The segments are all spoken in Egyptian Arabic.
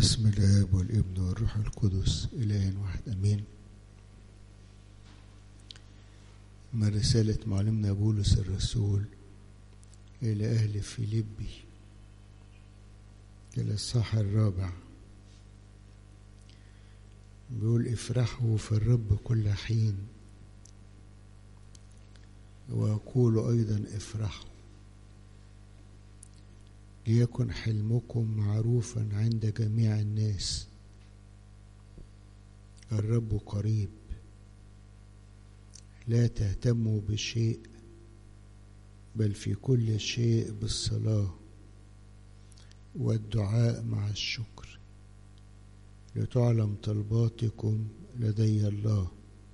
بسم الاب والابن والروح القدس اله واحد امين من رسالة معلمنا بولس الرسول إلى أهل فيليبي إلى الصح الرابع بيقول افرحوا في الرب كل حين وأقول أيضا افرحوا ليكن حلمكم معروفا عند جميع الناس الرب قريب لا تهتموا بشيء بل في كل شيء بالصلاة والدعاء مع الشكر لتعلم طلباتكم لدي الله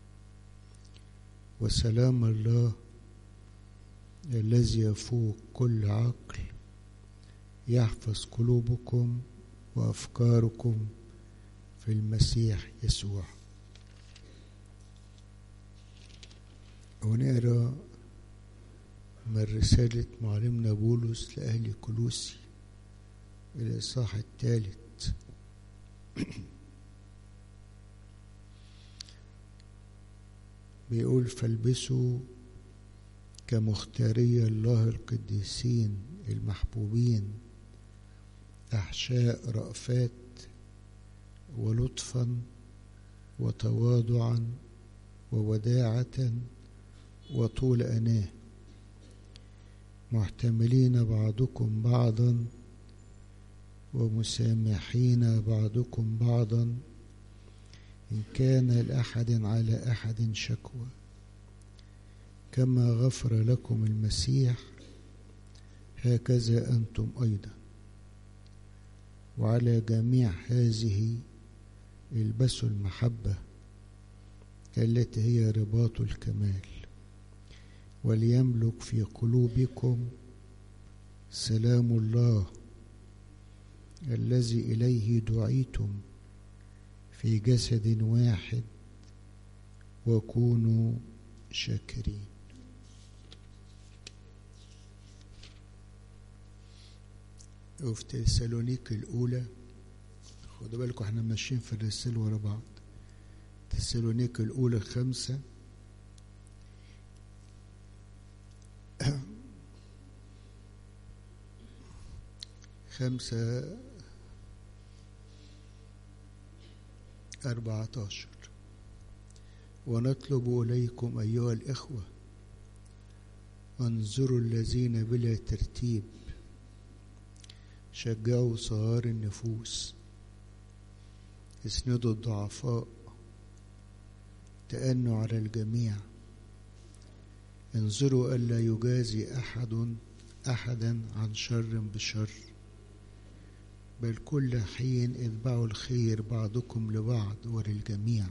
وسلام الله الذي يفوق كل عقل يحفظ قلوبكم وافكاركم في المسيح يسوع ونقرا من رسالة معلمنا بولس لأهل كلوسي الإصحاح الثالث بيقول فالبسوا كمختاري الله القديسين المحبوبين أحشاء رأفات ولطفا وتواضعا ووداعة وطول أناه محتملين بعضكم بعضا ومسامحين بعضكم بعضا إن كان لأحد على أحد شكوى كما غفر لكم المسيح هكذا أنتم أيضا وعلى جميع هذه البسوا المحبة التي هي رباط الكمال وليملك في قلوبكم سلام الله الذي إليه دعيتم في جسد واحد وكونوا شاكرين وفي تسالونيك الأولى خدوا بالكم احنا ماشيين في الرسالة ورا بعض تسالونيك الأولى خمسة خمسة أربعة عشر ونطلب إليكم أيها الإخوة انظروا الذين بلا ترتيب شجعوا صغار النفوس اسندوا الضعفاء تأنوا على الجميع انظروا ألا يجازي أحد أحدا عن شر بشر بل كل حين اتبعوا الخير بعضكم لبعض وللجميع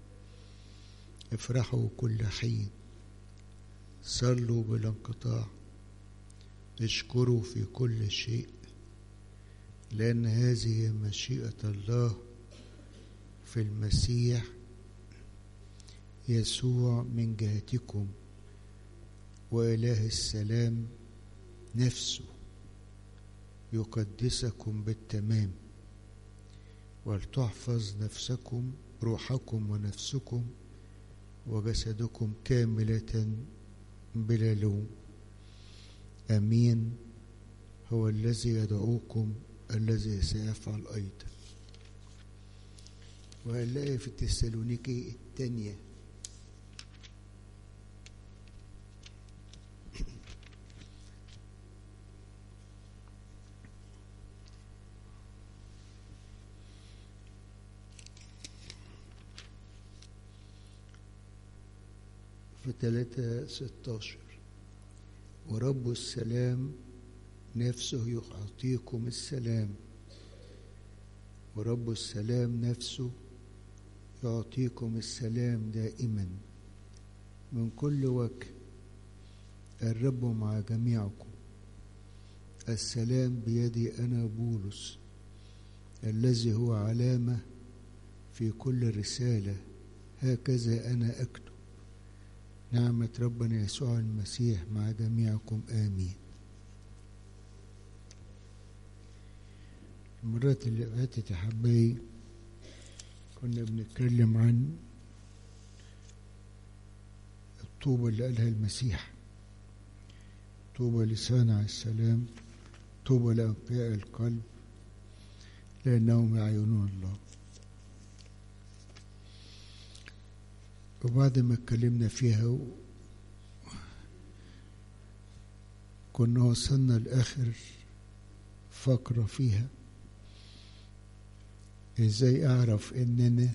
افرحوا كل حين صلوا بلا انقطاع اشكروا في كل شيء لأن هذه هي مشيئة الله في المسيح يسوع من جهتكم وإله السلام نفسه يقدسكم بالتمام ولتحفظ نفسكم روحكم ونفسكم وجسدكم كاملة بلا لوم أمين هو الذي يدعوكم الذي سيفعل أيضا وهنلاقي في التسالونيكي الثانية في ثلاثة ستاشر ورب السلام نفسه يعطيكم السلام ورب السلام نفسه يعطيكم السلام دائما من كل وجه الرب مع جميعكم السلام بيدي أنا بولس الذي هو علامة في كل رسالة هكذا أنا أكتب نعمة ربنا يسوع المسيح مع جميعكم آمين المرات اللي فاتت يا حبايبي كنا بنتكلم عن الطوبة اللي قالها المسيح طوبى لصانع السلام طوبى لأنقياء القلب لأنهم يعينون الله وبعد ما اتكلمنا فيها و... كنا وصلنا لآخر فقرة فيها ازاي اعرف ان انا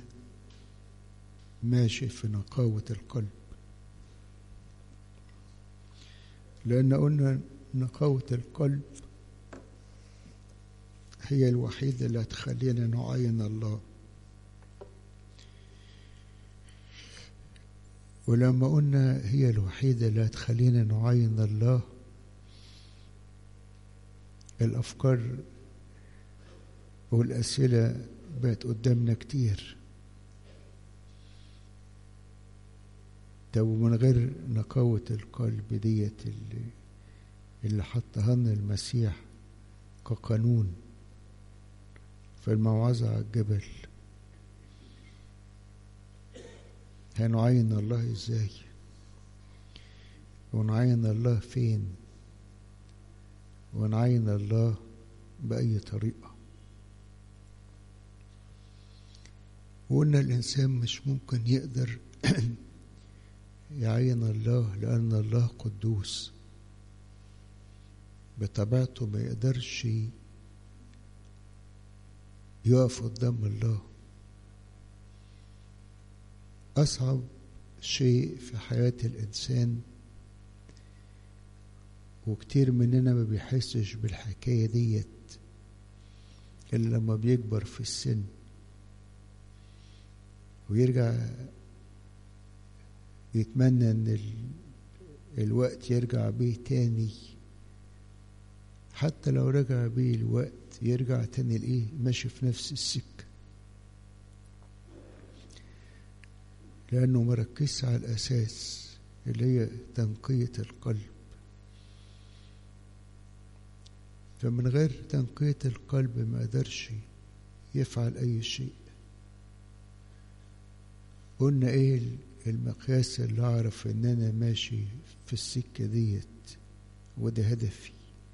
ماشي في نقاوة القلب لان قلنا نقاوة القلب هي الوحيدة اللي هتخلينا نعين الله ولما قلنا هي الوحيدة اللي هتخلينا نعين الله الأفكار والأسئلة بقت قدامنا كتير طب ومن غير نقاوة القلب ديت اللي, اللي حطها لنا المسيح كقانون في الموعظة على الجبل هنعين الله ازاي ونعين الله فين ونعين الله بأي طريقة وقلنا الإنسان مش ممكن يقدر يعين الله لأن الله قدوس بطبيعته ما يقدرش يقف قدام الله أصعب شيء في حياة الإنسان وكتير مننا ما بيحسش بالحكاية ديت إلا لما بيكبر في السن ويرجع يتمنى ان ال... الوقت يرجع بيه تاني حتى لو رجع بيه الوقت يرجع تاني لايه ماشي في نفس السكة لأنه مركز على الأساس اللي هي تنقية القلب فمن غير تنقية القلب ما قدرش يفعل أي شيء قلنا ايه المقياس اللي اعرف ان انا ماشي في السكة ديت وده هدفي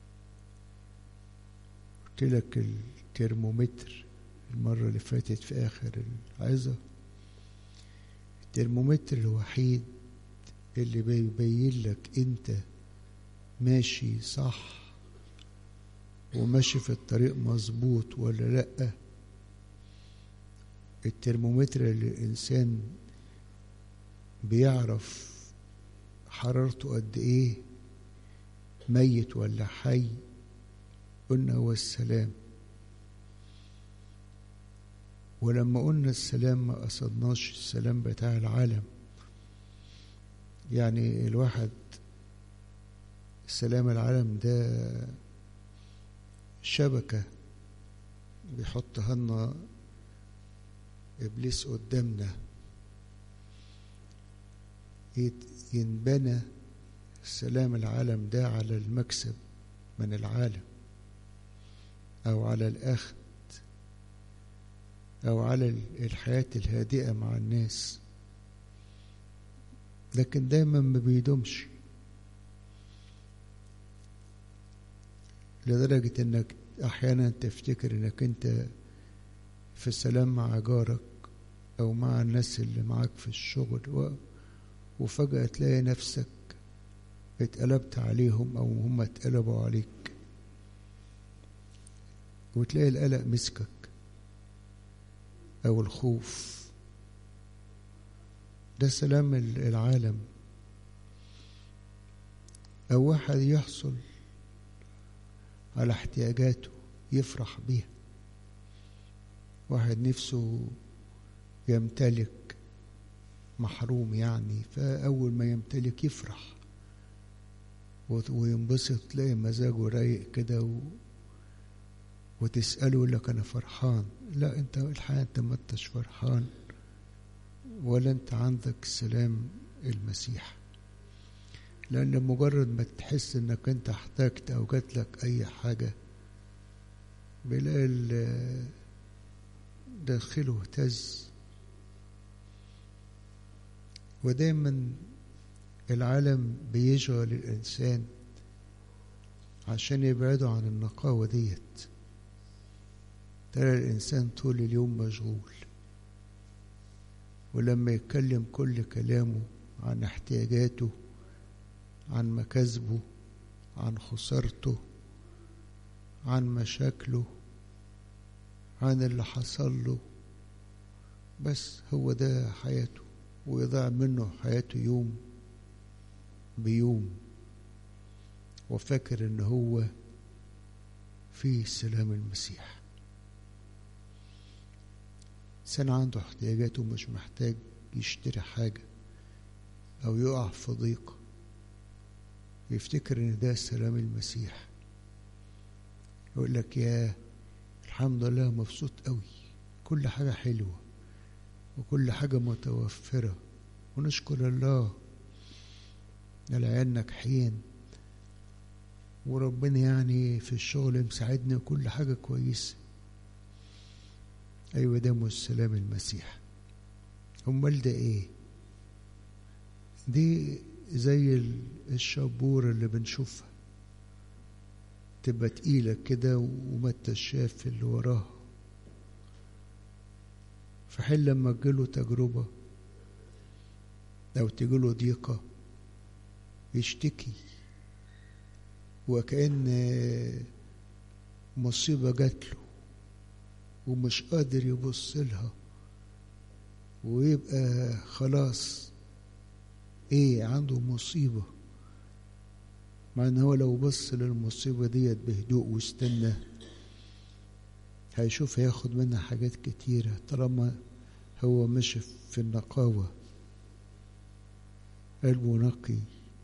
قلت لك الترمومتر المرة اللي فاتت في اخر العظة الترمومتر الوحيد اللي بيبين لك انت ماشي صح وماشي في الطريق مظبوط ولا لأ الترمومتر اللي الإنسان بيعرف حرارته قد إيه ميت ولا حي قلنا هو السلام ولما قلنا السلام ما قصدناش السلام بتاع العالم يعني الواحد السلام العالم ده شبكة بيحطها لنا إبليس قدامنا ينبنى سلام العالم ده على المكسب من العالم أو على الأخذ أو على الحياة الهادئة مع الناس لكن دايما ما بيدومش لدرجة انك احيانا تفتكر انك انت في السلام مع جارك او مع الناس اللي معاك في الشغل وفجأة تلاقي نفسك اتقلبت عليهم او هم اتقلبوا عليك وتلاقي القلق مسكك او الخوف ده سلام العالم او واحد يحصل على احتياجاته يفرح بيها واحد نفسه يمتلك محروم يعني فأول ما يمتلك يفرح وينبسط تلاقي مزاجه رايق كده و... وتسأله يقول لك أنا فرحان لا أنت الحقيقة أنت ما أنتش فرحان ولا أنت عندك سلام المسيح لأن مجرد ما تحس إنك أنت احتجت أو جات لك أي حاجة بيلاقي داخله اهتز ودايما العالم بيشغل الإنسان عشان يبعده عن النقاوة ديت ترى الإنسان طول اليوم مشغول ولما يتكلم كل كلامه عن احتياجاته عن مكاسبه عن خسارته عن مشاكله عن اللي حصل له بس هو ده حياته ويضيع منه حياته يوم بيوم وفاكر ان هو فيه سلام المسيح إنسان عنده احتياجاته مش محتاج يشتري حاجة أو يقع في ضيق يفتكر إن ده سلام المسيح يقول لك يا الحمد لله مبسوط قوي كل حاجة حلوة وكل حاجة متوفرة ونشكر الله العيال ناجحين وربنا يعني في الشغل مساعدني وكل حاجة كويسة أيوة ده مش سلام المسيح أمال ده إيه دي زي الشبورة اللي بنشوفها تبقى تقيلة كده وما شاف اللي وراها فحين لما تجيله تجربة أو تجيله ضيقة يشتكي وكأن مصيبة جات له ومش قادر يبص لها ويبقى خلاص ايه عنده مصيبة مع ان هو لو بص للمصيبة ديت بهدوء واستنى هيشوف هياخد منها حاجات كتيرة طالما هو مشي في النقاوة قلبه نقي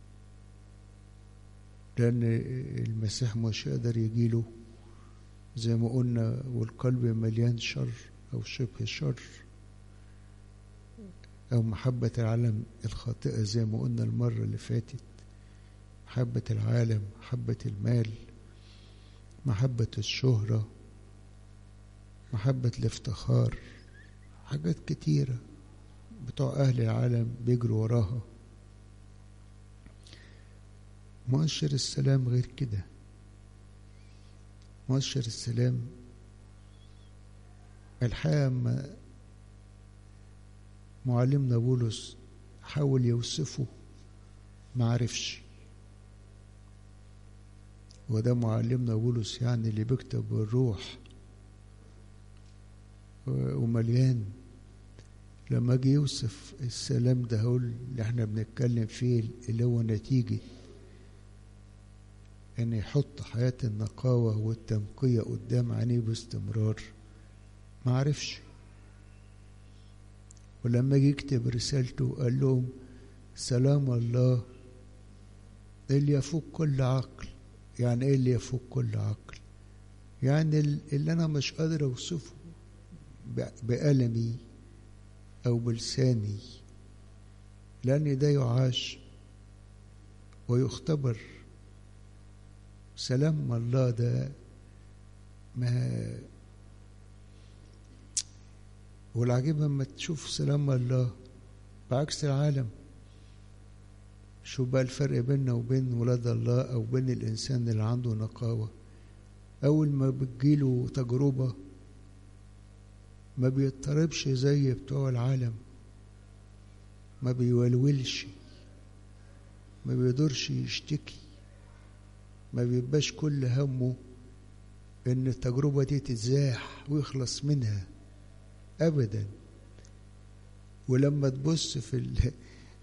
لأن المسيح مش يقدر يجيله زي ما قلنا والقلب مليان شر أو شبه شر أو محبة العالم الخاطئة زي ما قلنا المرة اللي فاتت محبة العالم محبة المال محبة الشهرة محبة الافتخار حاجات كتيرة بتوع أهل العالم بيجروا وراها مؤشر السلام غير كده مؤشر السلام الحقيقة ما معلمنا بولس حاول يوصفه ما عرفش وده معلمنا بولس يعني اللي بيكتب بالروح ومليان لما جه يوصف السلام ده هو اللي احنا بنتكلم فيه اللي هو نتيجة ان يحط حياة النقاوة والتنقية قدام عينيه باستمرار ما عرفش ولما جه يكتب رسالته قال لهم سلام الله اللي يفوق كل عقل يعني ايه اللي يفوق كل عقل يعني اللي انا مش قادر اوصفه بألمي او بلساني لان ده يعاش ويختبر سلام الله ده ما والعجيب لما تشوف سلام الله بعكس العالم شو بقى الفرق بيننا وبين ولاد الله او بين الانسان اللي عنده نقاوه اول ما بتجيله تجربه ما بيضطربش زي بتوع العالم ما بيولولش ما بيقدرش يشتكي ما بيبقاش كل همه ان التجربة دي تتزاح ويخلص منها ابدا ولما تبص في ال...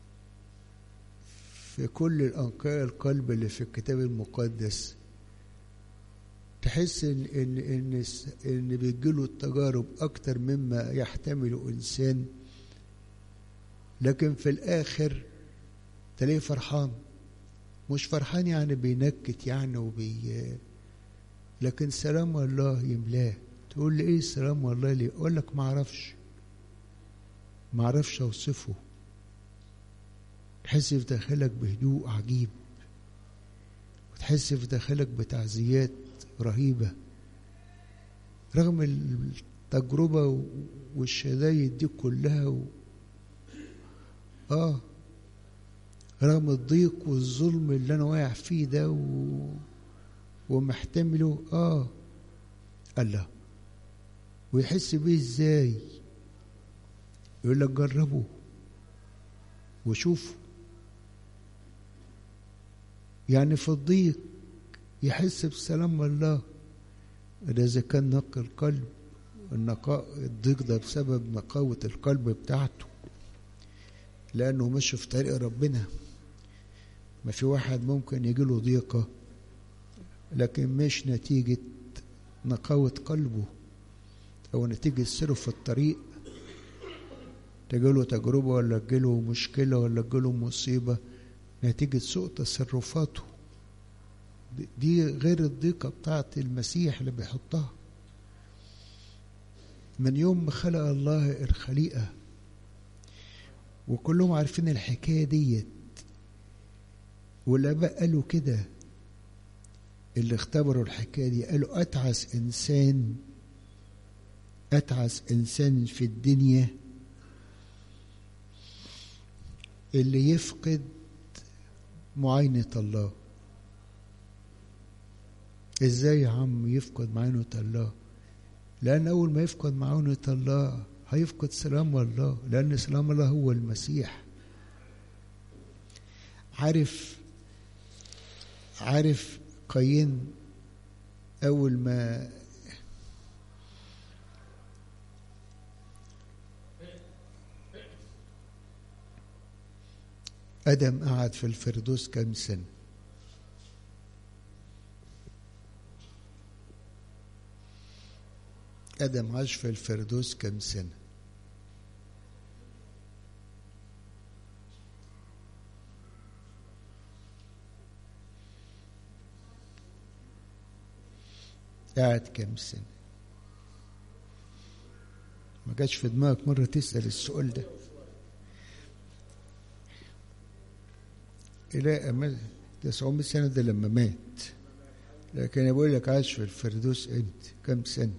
في كل الانقاء القلب اللي في الكتاب المقدس تحس ان ان ان ان بيجيله التجارب اكتر مما يحتمله انسان لكن في الاخر تلاقيه فرحان مش فرحان يعني بينكت يعني وبي لكن سلام الله يملاه تقول لي ايه سلام الله ليه اقول لك ما اعرفش ما اعرفش اوصفه تحس في داخلك بهدوء عجيب وتحس في داخلك بتعزيات رهيبة رغم التجربة والشدايد دي كلها و... آه رغم الضيق والظلم اللي أنا واقع فيه ده و... ومحتمله آه الله ويحس بيه إزاي يقول لك جربه وشوفه يعني في الضيق يحس بسلام الله ده إذا كان نقي القلب النقاء الضيق ده بسبب نقاوة القلب بتاعته لأنه مشي في طريق ربنا ما في واحد ممكن يجيله ضيقة لكن مش نتيجة نقاوة قلبه أو نتيجة سيره في الطريق تجيله تجربة ولا تجيله مشكلة ولا تجيله مصيبة نتيجة سوء تصرفاته دي غير الضيقة بتاعت المسيح اللي بيحطها من يوم ما خلق الله الخليقة وكلهم عارفين الحكاية ديت والآباء قالوا كده اللي اختبروا الحكاية دي قالوا أتعس إنسان أتعس إنسان في الدنيا اللي يفقد معاينة الله ازاي يا عم يفقد معاينة الله لأن أول ما يفقد معاينة الله هيفقد سلام الله لأن سلام الله هو المسيح عارف عارف قايين أول ما آدم قعد في الفردوس كام سنة آدم عاش في الفردوس كام سنة قعد كام سنة ما جاش في دماغك مرة تسأل السؤال ده إلى 900 سنة ده لما مات لكن بقول لك عاش في الفردوس امتى كم سنة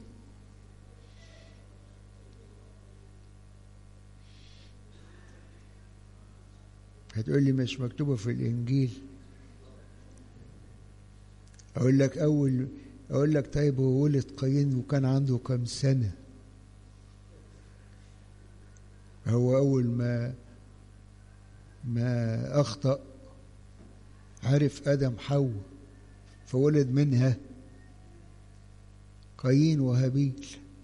هتقول لي مش مكتوبة في الإنجيل أقول لك أول أقول لك طيب هو ولد قايين وكان عنده كم سنة هو أول ما ما أخطأ عرف آدم حواء فولد منها قايين وهابيل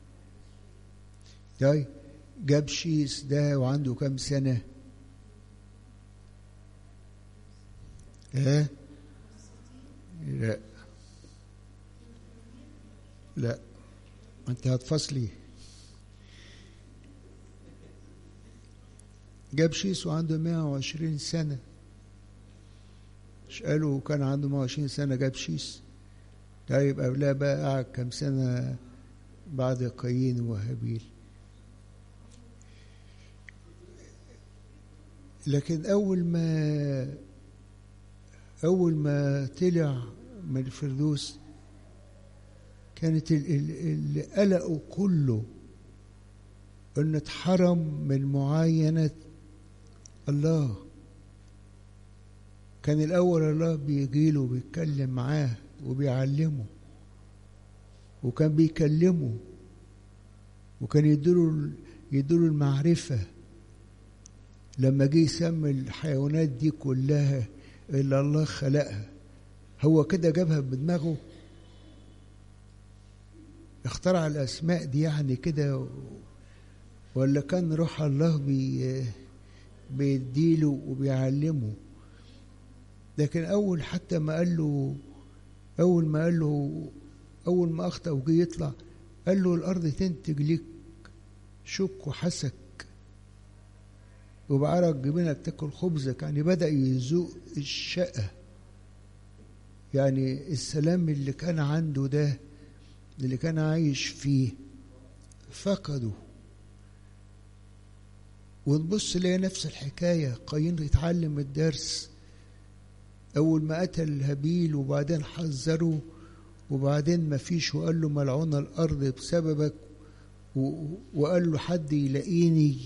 طيب جاب شيس ده وعنده كم سنة ها لا لا انت هتفصلي جاب شيس وعنده 120 سنة مش قالوا كان عنده 120 سنة جاب شيس طيب قبلها بقى قعد كم سنة بعد قايين وهابيل لكن أول ما أول ما طلع من الفردوس كانت اللي قلقه كله انه اتحرم من معاينة الله كان الأول الله بيجيله وبيتكلم معاه وبيعلمه وكان بيكلمه وكان يديله يديله المعرفة لما جه يسمي الحيوانات دي كلها اللي الله خلقها هو كده جابها بدماغه اخترع الأسماء دي يعني كده ولا كان روح الله بي بيديله وبيعلمه لكن أول حتى ما قال له أول ما قال له أول ما أخطأ وجي يطلع قال له الأرض تنتج ليك شك وحسك وبعرق جبينك تاكل خبزك يعني بدأ يذوق الشقة يعني السلام اللي كان عنده ده اللي كان عايش فيه فقده ونبص ليه نفس الحكاية قايين يتعلم الدرس أول ما قتل هابيل وبعدين حذره وبعدين ما فيش وقال له ملعون الأرض بسببك وقال له حد يلاقيني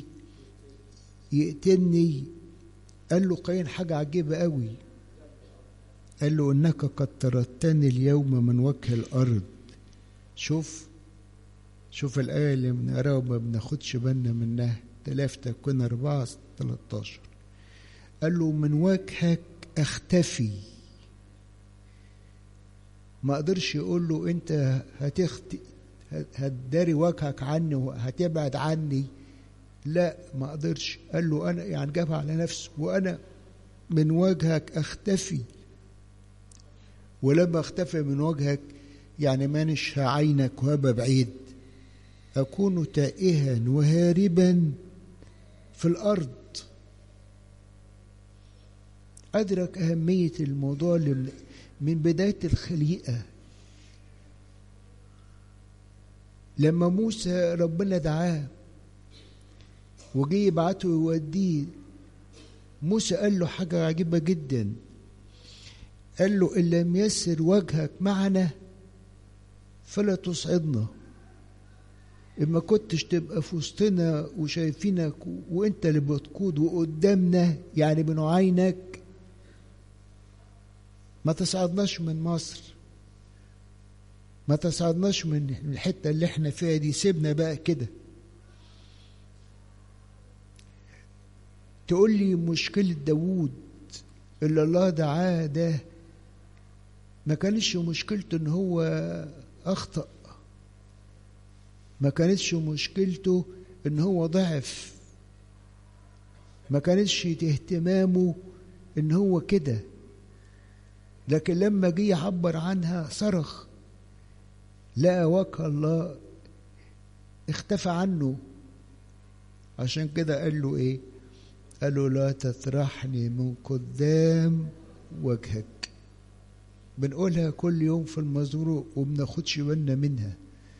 يقتلني قال له قايين حاجة عجيبة قوي قال له إنك قد طردتني اليوم من وجه الأرض شوف شوف الآية اللي بنقراها وما بناخدش بالنا منها تلاف تكون أربعة 13 قال له من وجهك أختفي ما قدرش يقول له أنت هتخت هتداري وجهك عني وهتبعد عني لا ما قدرش قال له أنا يعني جابها على نفسه وأنا من وجهك أختفي ولما اختفي من وجهك يعني مانش عينك وهبة بعيد أكون تائها وهاربا في الأرض أدرك أهمية الموضوع من بداية الخليقة لما موسى ربنا دعاه وجي يبعته يوديه موسى قال له حاجة عجيبة جدا قال له إن لم يسر وجهك معنا فلا تصعدنا إما كنتش تبقى في وسطنا وشايفينك وانت اللي بتقود وقدامنا يعني بنعاينك ما تصعدناش من مصر ما تصعدناش من الحتة اللي احنا فيها دي سيبنا بقى كده تقول لي مشكلة داوود اللي الله دعاه ده ما كانش مشكلته ان هو اخطأ ما كانتش مشكلته ان هو ضعف ما كانتش اهتمامه ان هو كده لكن لما جه يعبر عنها صرخ لقى وجه الله اختفى عنه عشان كده قال له ايه قال له لا تطرحني من قدام وجهك بنقولها كل يوم في المزروع وبناخدش بالنا منها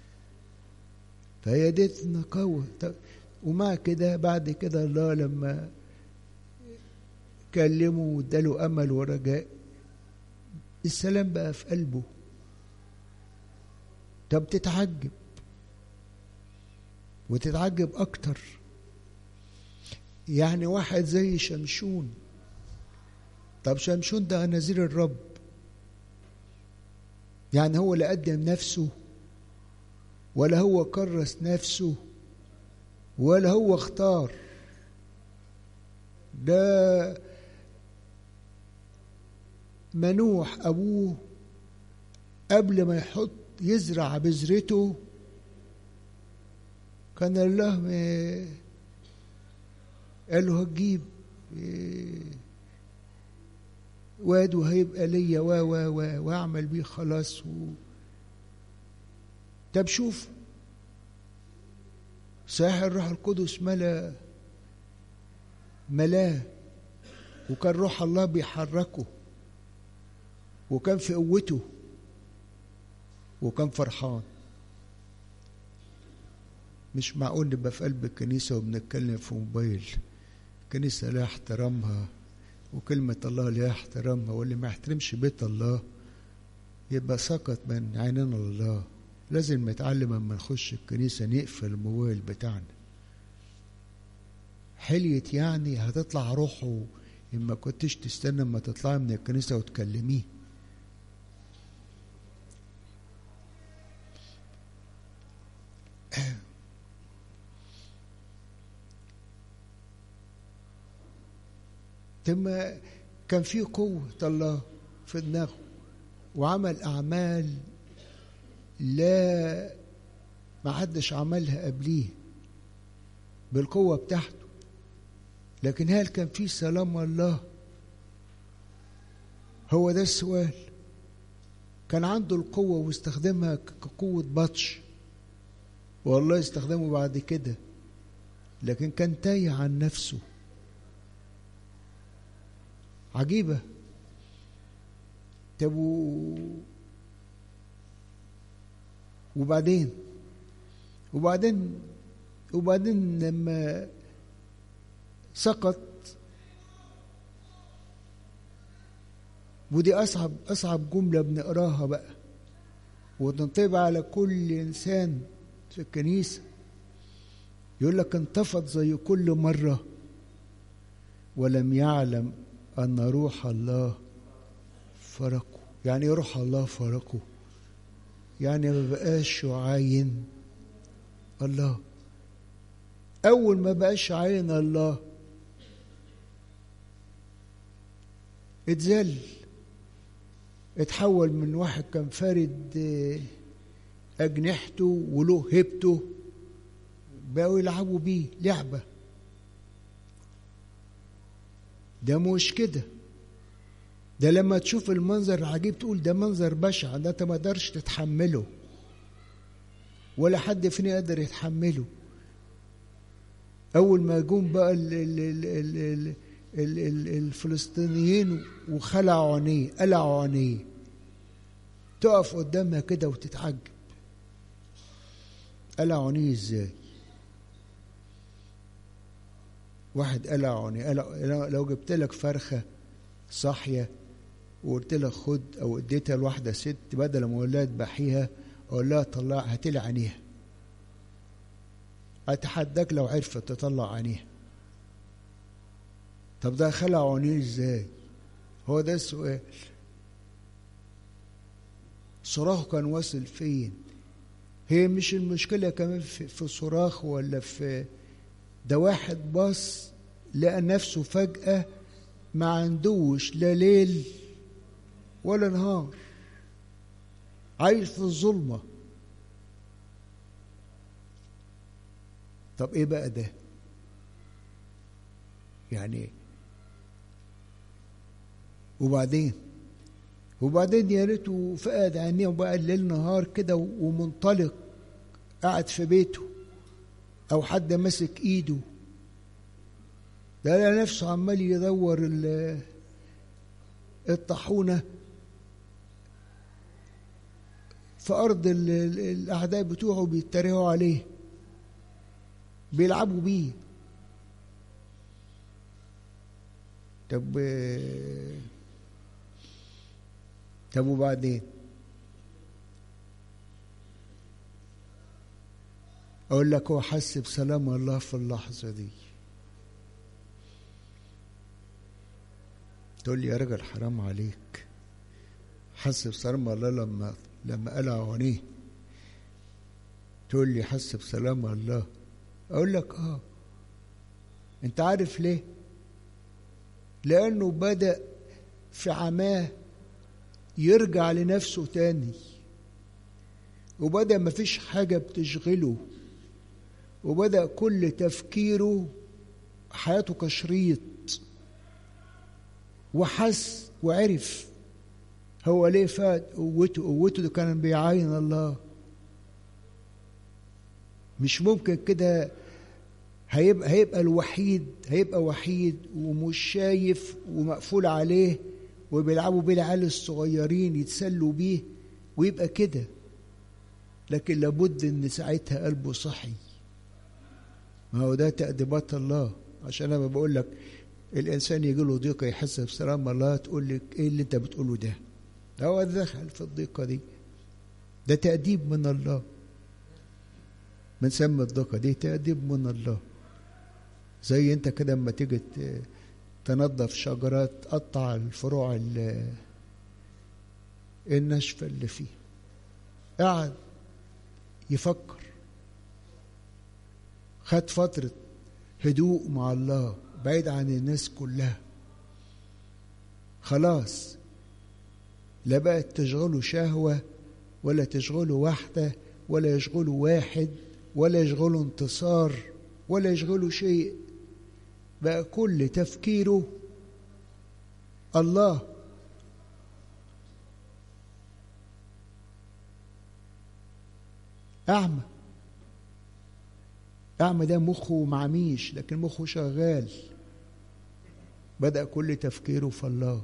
فهي دي النقاوة ومع كده بعد كده الله لما كلمه واداله أمل ورجاء السلام بقى في قلبه طب تتعجب وتتعجب أكتر يعني واحد زي شمشون طب شمشون ده نذير الرب يعني هو اللي قدم نفسه ولا هو كرس نفسه ولا هو اختار ده منوح ابوه قبل ما يحط يزرع بذرته كان الله قال له هتجيب واد وهيبقى ليا و و و واعمل بيه خلاص و طب شوف صحيح الروح القدس ملا ملاه وكان روح الله بيحركه وكان في قوته وكان فرحان مش معقول نبقى في قلب الكنيسة وبنتكلم في موبايل الكنيسة لها احترامها وكلمة الله لها احترامها واللي ما يحترمش بيت الله يبقى سقط من عيننا الله لازم نتعلم لما نخش الكنيسة نقفل الموبايل بتاعنا حليت يعني هتطلع روحه إما كنتش تستنى اما تطلعي من الكنيسة وتكلميه ثم كان في قوة الله في دماغه وعمل أعمال لا ما حدش عملها قبليه بالقوة بتاعته لكن هل كان في سلام الله هو ده السؤال كان عنده القوة واستخدمها كقوة بطش والله يستخدمه بعد كده لكن كان تايه عن نفسه عجيبة طب وبعدين وبعدين وبعدين لما سقط ودي أصعب أصعب جملة بنقراها بقى وتنطبق على كل إنسان في الكنيسة يقول لك انتفض زي كل مرة ولم يعلم أن روح الله فرقه يعني إيه روح الله فرقه يعني ما بقاش يعاين الله أول ما بقاش عاين الله اتذل اتحول من واحد كان فارد أجنحته وله هيبته بقوا يلعبوا بيه لعبة ده مش كده ده لما تشوف المنظر العجيب تقول ده منظر بشع ده انت ما تقدرش تتحمله ولا حد فينا يقدر يتحمله اول ما جم بقى ال ال ال ال ال ال ال الفلسطينيين وخلعوا عينيه قلعوا عينيه تقف قدامها كده وتتعجب قلعوا عينيه ازاي واحد قلع عينيه قلع لو جبت لك فرخه صاحيه وقلت لها خد او اديتها لواحده ست بدل ما اقول لها تبحيها اقول لها طلع هاتي لي عينيها اتحداك لو عرفت تطلع عينيها طب ده خلع عينيه ازاي هو ده السؤال صراخه كان واصل فين هي مش المشكلة كمان في, في صراخ ولا في ده واحد باص لقى نفسه فجأة ما عندوش لا ليل ولا نهار عايش في الظلمة طب ايه بقى ده يعني وبعدين وبعدين يا ريته فقد عينيه وبقى الليل نهار كده ومنطلق قاعد في بيته او حد ماسك ايده ده نفسه عمال يدور الطاحونه في ارض الاعداء بتوعه بيتريقوا عليه بيلعبوا بيه طب طب وبعدين اقول لك هو حس بسلام الله في اللحظه دي تقول لي يا راجل حرام عليك حس بسلام الله لما لما قلع عينيه تقول لي حس بسلام الله اقول لك اه انت عارف ليه لانه بدا في عماه يرجع لنفسه تاني وبدا مفيش حاجه بتشغله وبدا كل تفكيره حياته كشريط وحس وعرف هو ليه فات قوته قوته ده كان بيعاين الله مش ممكن كده هيبقى هيبقى الوحيد هيبقى وحيد ومش شايف ومقفول عليه وبيلعبوا بيه العيال الصغيرين يتسلوا بيه ويبقى كده لكن لابد ان ساعتها قلبه صحي ما هو ده تأديبات الله عشان انا بقول لك الانسان يجي له ضيقه يحس بسلام الله تقول لك ايه اللي انت بتقوله ده هو دخل في الضيقه دي ده تأديب من الله بنسمي الضيقه دي تأديب من الله زي انت كده اما تيجي تنظف شجرات تقطع الفروع الناشفه اللي فيها قعد يفكر خد فتره هدوء مع الله بعيد عن الناس كلها خلاص لا بقت تشغله شهوة ولا تشغله واحدة ولا يشغله واحد ولا يشغله انتصار ولا يشغله شيء بقى كل تفكيره الله أعمى أعمى ده مخه معميش لكن مخه شغال بدأ كل تفكيره في الله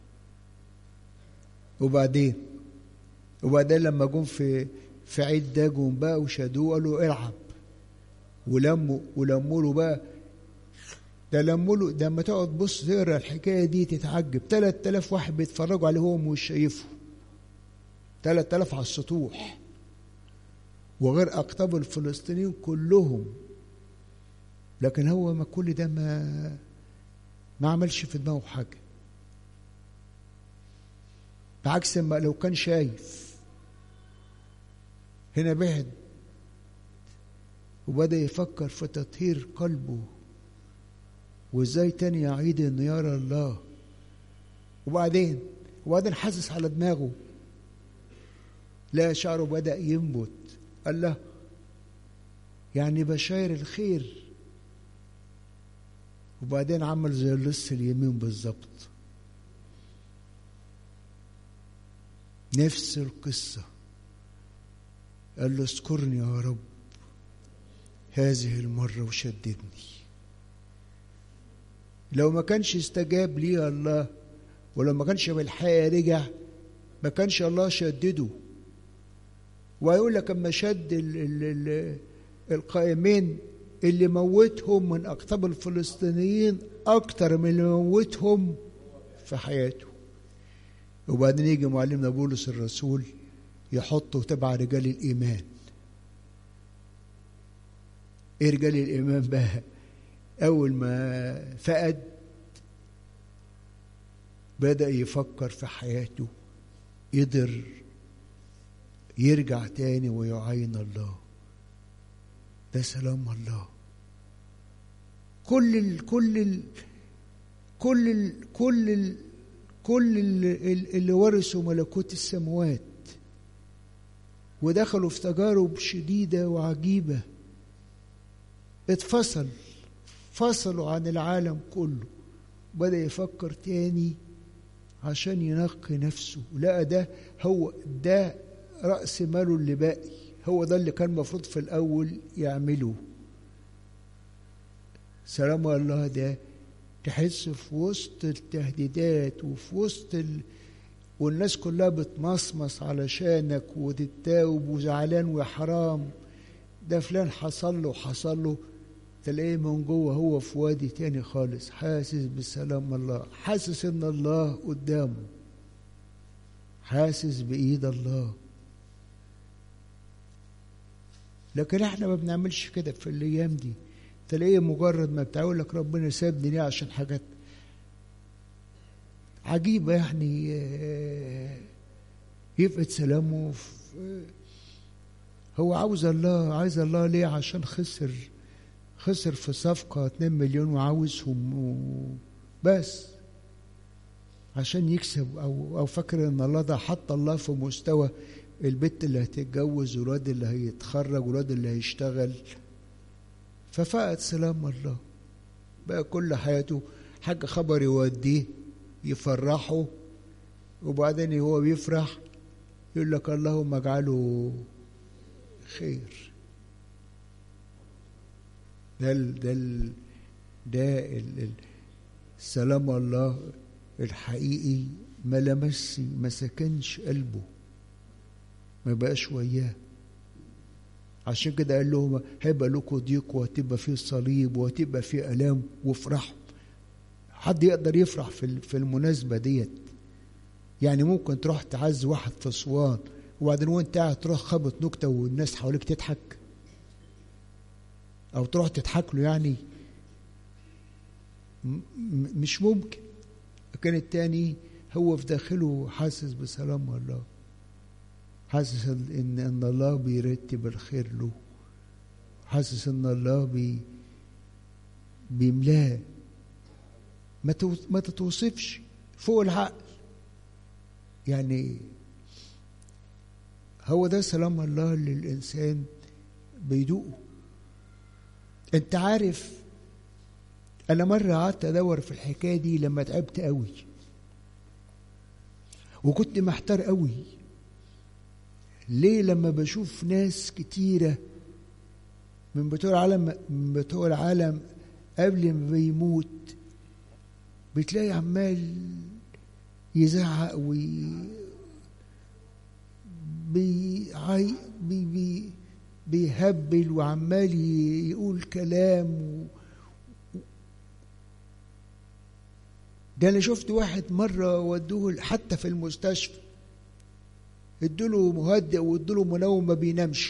وبعدين وبعدين لما جم في في عيد ده جم بقى وشادوه قالوا العب ولموا ولموا له بقى ده لموا له ده لما تقعد تبص تقرا الحكايه دي تتعجب 3000 واحد بيتفرجوا عليه هو مش شايفه ثلاثة آلاف على السطوح وغير أقطاب الفلسطينيين كلهم لكن هو ما كل ده ما ما عملش في دماغه حاجة بعكس ما لو كان شايف هنا بعد وبدأ يفكر في تطهير قلبه وازاي تاني يعيد انه يرى الله وبعدين وبعدين حاسس على دماغه لا شعره بدأ ينبت قال له يعني بشاير الخير وبعدين عمل زي اللص اليمين بالظبط نفس القصة قال له اذكرني يا رب هذه المرة وشددني لو ما كانش استجاب لي الله ولو ما كانش بالحقيقة رجع ما كانش الله شدده ويقول لك اما شد ال ال ال القائمين اللي موتهم من اقطاب الفلسطينيين اكتر من اللي موتهم في حياته وبعدين يجي معلمنا بولس الرسول يحطه تبع رجال الايمان ايه رجال الايمان بقى اول ما فقد بدا يفكر في حياته قدر يرجع تاني ويعين الله ده سلام الله كل ال كل ال كل ال كل ال كل ال اللي ورثوا ملكوت السماوات ودخلوا في تجارب شديدة وعجيبة اتفصل فصلوا عن العالم كله بدأ يفكر تاني عشان ينقي نفسه لقى ده هو ده رأس ماله اللي باقي هو ده اللي كان المفروض في الأول يعمله سلام الله ده تحس في وسط التهديدات وفي وسط ال... والناس كلها بتمصمص علشانك وتتاوب وزعلان وحرام ده فلان حصل له حصل له تلاقيه من جوه هو في وادي تاني خالص حاسس بسلام الله حاسس ان الله قدامه حاسس بايد الله لكن احنا ما بنعملش كده في الايام دي تلاقيه مجرد ما بتقول لك ربنا سابني ليه عشان حاجات عجيبه يعني يفقد سلامه هو عاوز الله عايز الله ليه عشان خسر خسر في صفقة 2 مليون وعاوزهم بس عشان يكسب أو أو فاكر إن الله ده حط الله في مستوى البنت اللي هتتجوز والواد اللي هيتخرج والواد اللي هيشتغل ففقد سلام الله بقى كل حياته حاجة خبر يوديه يفرحه وبعدين هو بيفرح يقول لك اللهم اجعله خير ده ال ده ال ده ال ال سلام الله الحقيقي ما لمس ما سكنش قلبه ما بقاش وياه عشان كده قال لهم هيبقى لكم ضيق وهتبقى فيه صليب وهتبقى فيه الام وافرحوا حد يقدر يفرح في في المناسبه ديت يعني ممكن تروح تعز واحد في اسوان وبعدين وانت قاعد تروح خبط نكته والناس حواليك تضحك او تروح تضحك له يعني مش ممكن لكن التاني هو في داخله حاسس بسلام الله حاسس ان ان الله بيرتب الخير له حاسس ان الله بي بيملاه ما ما تتوصفش فوق العقل يعني هو ده سلام الله اللي الانسان بيدوقه انت عارف انا مره قعدت ادور في الحكايه دي لما تعبت قوي وكنت محتار قوي ليه لما بشوف ناس كتيره من بتوع العالم من بتوع العالم قبل ما بيموت بتلاقي عمال يزعق وي بي... بي... بي... بيهبل وعمال يقول كلام و... ده انا شفت واحد مره ودوه حتى في المستشفى ادوله مهدئ وادوله منوم ما بينامش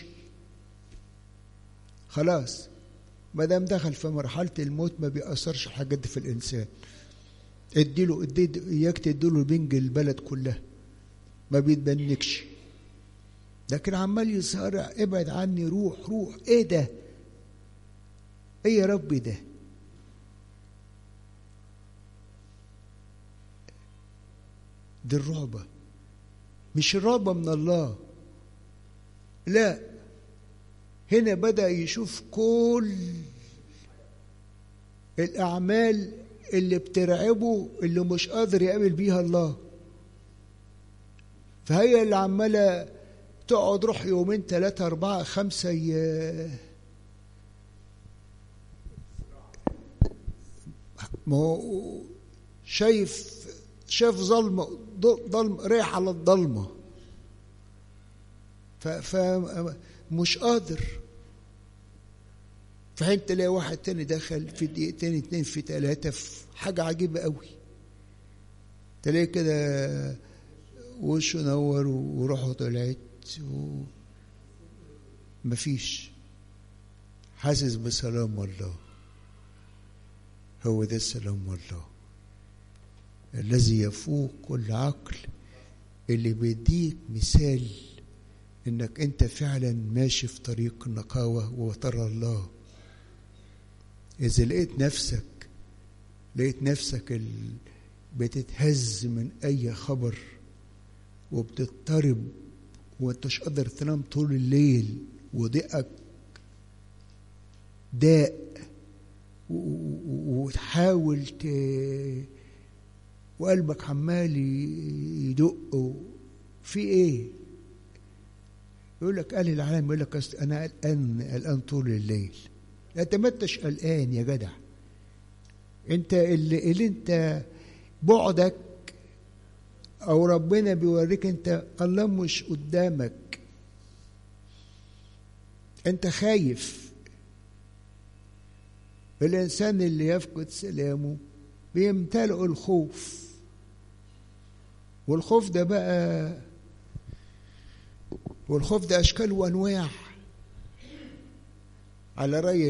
خلاص ما دام دخل في مرحله الموت ما بيأثرش الحاجات دي في الانسان اديله ادي اياك تديله بنج البلد كلها ما بيتبنكش لكن عمال يصارع ابعد عني روح روح ايه ده ايه يا ربي ده دي الرعبة مش الرعبة من الله لا هنا بدأ يشوف كل الأعمال اللي بترعبه اللي مش قادر يقابل بيها الله فهي اللي عمالة تقعد روح يومين ثلاثة أربعة خمسة ي... ما هو شايف شاف ظلمة ظلم رايح على الضلمة فمش قادر فحين تلاقي واحد تاني دخل في دقيقتين اتنين في تلاتة في حاجة عجيبة قوي تلاقي كده وشه نور وروحه طلعت و مفيش حاسس بسلام الله هو ده السلام الله الذي يفوق كل عقل اللي بيديك مثال انك انت فعلا ماشي في طريق النقاوة وترى الله اذا لقيت نفسك لقيت نفسك ال... بتتهز من اي خبر وبتضطرب وانتش قادر تنام طول الليل وضيقك داء وتحاول ت... وقلبك عمال يدق في ايه يقول لك قال العالم يقول لك انا قلقان قلقان طول الليل انت ما انتش قلقان يا جدع انت اللي, اللي انت بعدك او ربنا بيوريك انت الله مش قدامك انت خايف الانسان اللي يفقد سلامه بيمتلئ الخوف والخوف ده بقى والخوف ده اشكال وانواع على راي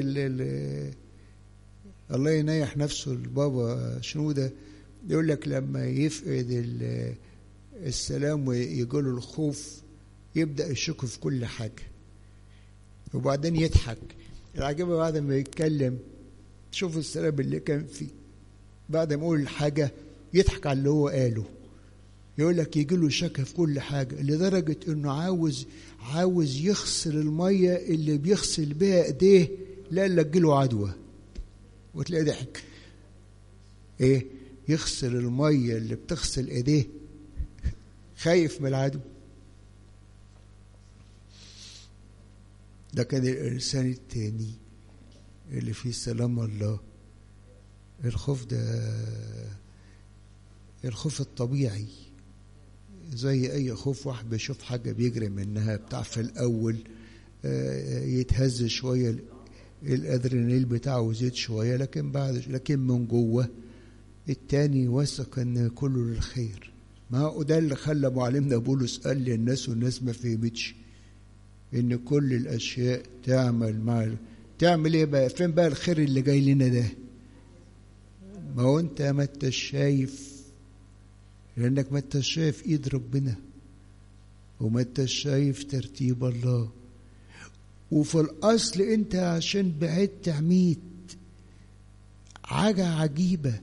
الله ينيح نفسه البابا شنوده يقول لك لما يفقد السلام ويجيله الخوف يبدا يشك في كل حاجه وبعدين يضحك العجيبه بعد ما يتكلم شوف السلام اللي كان فيه بعد ما يقول الحاجه يضحك على اللي هو قاله يقول لك يجي له شك في كل حاجه لدرجه انه عاوز عاوز يغسل الميه اللي بيغسل بيها ايديه لا الا تجيله عدوى وتلاقي ضحك ايه يغسل الميه اللي بتغسل ايديه خايف من العدو ده كان الانسان التاني اللي فيه سلام الله الخوف ده الخوف الطبيعي زي اي خوف واحد بيشوف حاجه بيجري منها بتاع في الاول يتهز شويه الادرينال بتاعه يزيد شويه لكن بعد لكن من جوه التاني واثق ان كله للخير ما هو ده اللي خلى معلمنا بولس قال للناس والناس ما فهمتش ان كل الاشياء تعمل مع تعمل ايه بقى فين بقى الخير اللي جاي لنا ده ما هو انت ما انتش شايف لانك ما انتش شايف ايد ربنا وما انتش شايف ترتيب الله وفي الاصل انت عشان بعدت عميت حاجه عجيبه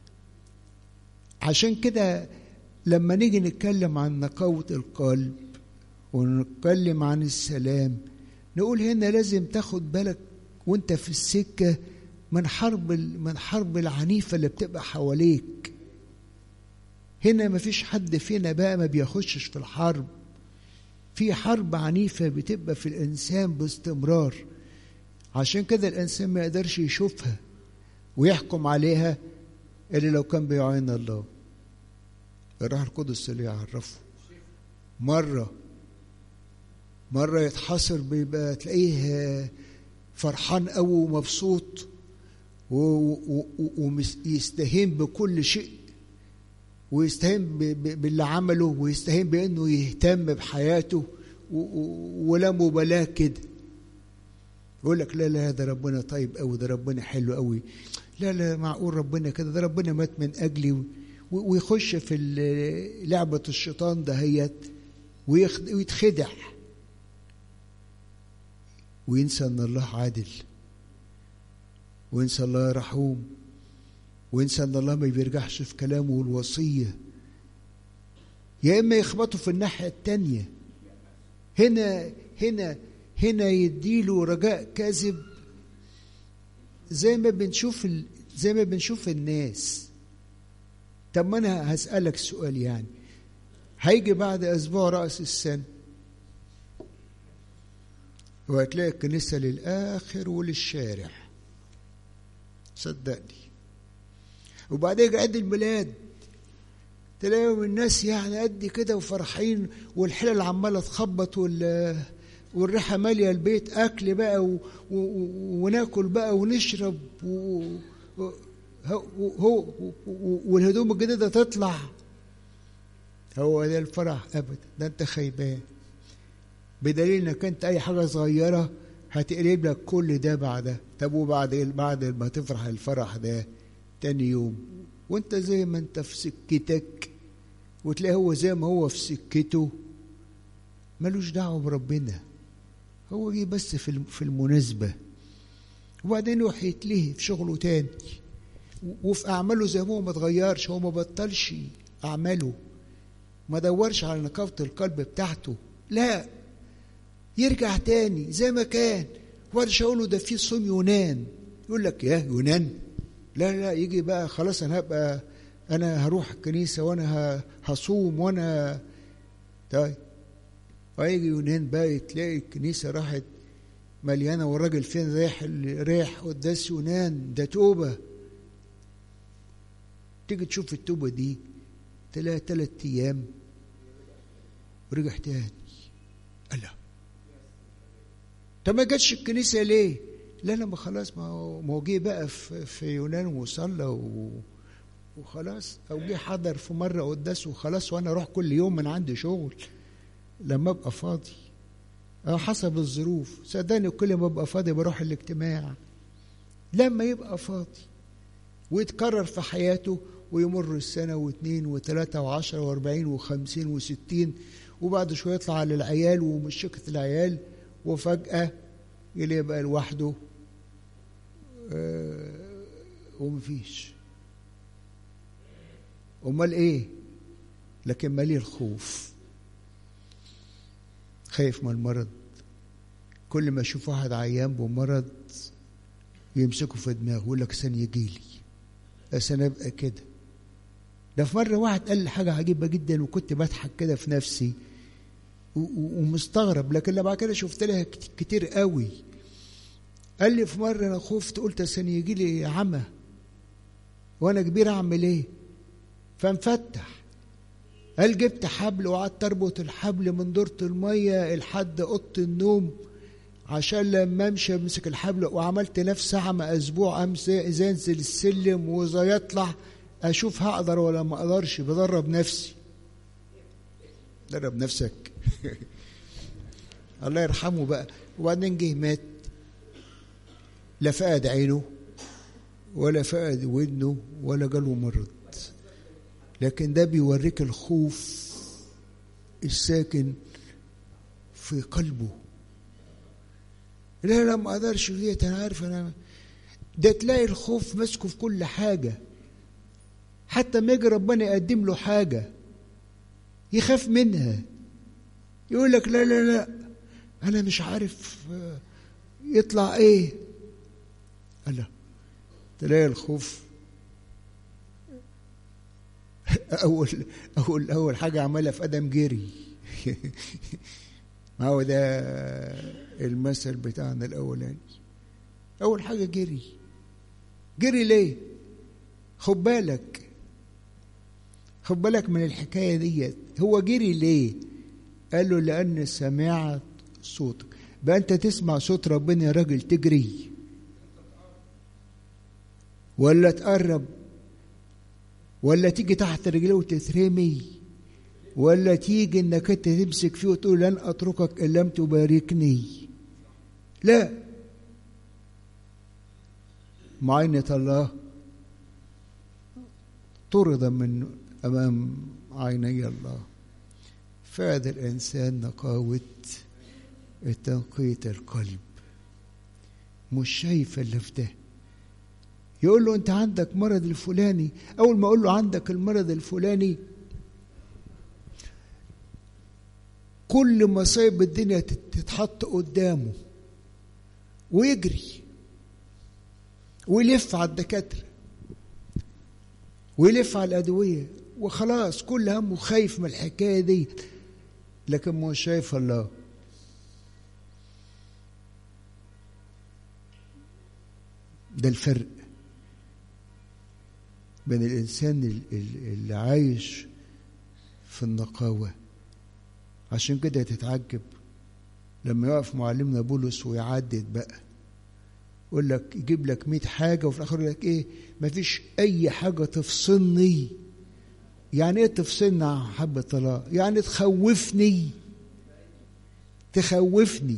عشان كده لما نيجي نتكلم عن نقاوة القلب ونتكلم عن السلام نقول هنا لازم تاخد بالك وانت في السكة من حرب من حرب العنيفة اللي بتبقى حواليك هنا مفيش حد فينا بقى ما بيخشش في الحرب في حرب عنيفة بتبقى في الإنسان باستمرار عشان كده الإنسان ما يقدرش يشوفها ويحكم عليها إلا لو كان بيعين الله الروح القدس اللي يعرفه مرة مرة يتحصر بيبقى تلاقيه فرحان قوي ومبسوط ويستهين بكل شيء ويستهين باللي عمله ويستهين بانه يهتم بحياته ولا مبالاه كده يقول لك لا لا ده ربنا طيب قوي ده ربنا حلو قوي لا لا معقول ربنا كده ده ربنا مات من اجلي ويخش في لعبه الشيطان دهيت ويتخدع وينسى ان الله عادل وينسى الله رحوم وينسى ان الله ما بيرجعش في كلامه والوصيه يا اما يخبطه في الناحيه التانيه هنا هنا هنا يديله رجاء كاذب زي ما بنشوف ال... زي ما بنشوف الناس طب ما انا هسألك سؤال يعني هيجي بعد اسبوع رأس السنة وهتلاقي الكنيسة للآخر وللشارع صدقني وبعدين يجي عيد الميلاد تلاقيهم الناس يعني قد كده وفرحين والحلل عماله تخبط وال والريحه ماليه البيت اكل بقى و... و... وناكل بقى ونشرب و... هو والهدوم الجديده تطلع هو ده الفرح ابدا ده انت خيبان بدليل انك انت اي حاجه صغيره هتقلب لك كل ده بعدها طب وبعد بعد ما تفرح الفرح ده تاني يوم وانت زي ما انت في سكتك وتلاقي هو زي ما هو في سكته ملوش دعوه بربنا هو جه بس في في المناسبه وبعدين يروح يتلهي في شغله تاني وفي اعماله زي ما هو ما اتغيرش هو ما بطلش اعماله ما دورش على نقاوه القلب بتاعته لا يرجع تاني زي ما كان وارجع اقول له ده في صوم يونان يقول لك يا يونان لا لا يجي بقى خلاص انا هبقى انا هروح الكنيسه وانا هصوم وانا طيب ويجي يونان بقى تلاقي الكنيسه راحت مليانه والراجل فين رايح رايح قداس يونان ده توبه تيجي تشوف التوبه دي تلاقي ثلاث ايام ورجع تاني الله طب ما جاتش الكنيسه ليه؟ لا لا ما خلاص ما هو ما هو جه بقى في, في يونان وصلى و... وخلاص او جه حضر في مره قداس وخلاص وانا اروح كل يوم من عندي شغل لما ابقى فاضي أو حسب الظروف صدقني كل ما ابقى فاضي بروح الاجتماع لما يبقى فاضي ويتكرر في حياته ويمر السنة واثنين وثلاثة وعشرة واربعين وخمسين وستين وبعد شوية يطلع على العيال ومشكة العيال وفجأة يلاقي بقى لوحده آه ومفيش امال ايه لكن مالي الخوف خايف من المرض كل ما اشوف واحد عيان بمرض يمسكه في دماغه يقول لك سن يجي لي بس انا ابقى كده ده في مره واحد قال لي حاجه عجيبه جدا وكنت بضحك كده في نفسي ومستغرب لكن لما بعد كده شفت لها كتير قوي قال لي في مره انا خفت قلت عشان يجي لي عمى وانا كبير اعمل ايه فانفتح قال جبت حبل وقعدت اربط الحبل من دورة المية لحد اوضه النوم عشان لما امشي امسك الحبل وعملت نفس عمى اسبوع امسك زي انزل السلم وزي يطلع اشوف هقدر ولا ما اقدرش بدرب نفسي درب نفسك الله يرحمه بقى وبعدين جه مات لا فقد عينه ولا فقد ودنه ولا جاله مرض لكن ده بيوريك الخوف الساكن في قلبه لا لا ما اقدرش ديت انا عارف انا ده تلاقي الخوف ماسكه في كل حاجه حتى ما يجي ربنا يقدم له حاجه يخاف منها يقول لك لا لا لا انا مش عارف يطلع ايه الله تلاقي الخوف اول اول اول حاجه عملها في ادم جري ما هو ده المثل بتاعنا الاولاني اول حاجه جري جري ليه خد بالك خد بالك من الحكايه ديت هو جري ليه قال له لان سمعت صوتك بقى انت تسمع صوت ربنا يا راجل تجري ولا تقرب ولا تيجي تحت رجليه وتترمي ولا تيجي انك انت تمسك فيه وتقول لن اتركك ان لم تباركني لا معاينة الله طرد من امام عيني الله فاد الانسان نقاوة تنقية القلب مش شايف اللي في ده يقول له انت عندك مرض الفلاني اول ما اقول له عندك المرض الفلاني كل مصايب الدنيا تتحط قدامه ويجري ويلف على الدكاتره ويلف على الادويه وخلاص كل همه خايف من الحكايه دي لكن مش شايف الله ده الفرق بين الإنسان اللي عايش في النقاوة عشان كده تتعجب لما يقف معلمنا بولس ويعدد بقى يقول لك يجيب لك 100 حاجة وفي الآخر يقول لك إيه مفيش أي حاجة تفصلني يعني إيه تفصلني عن حبة الله يعني تخوفني تخوفني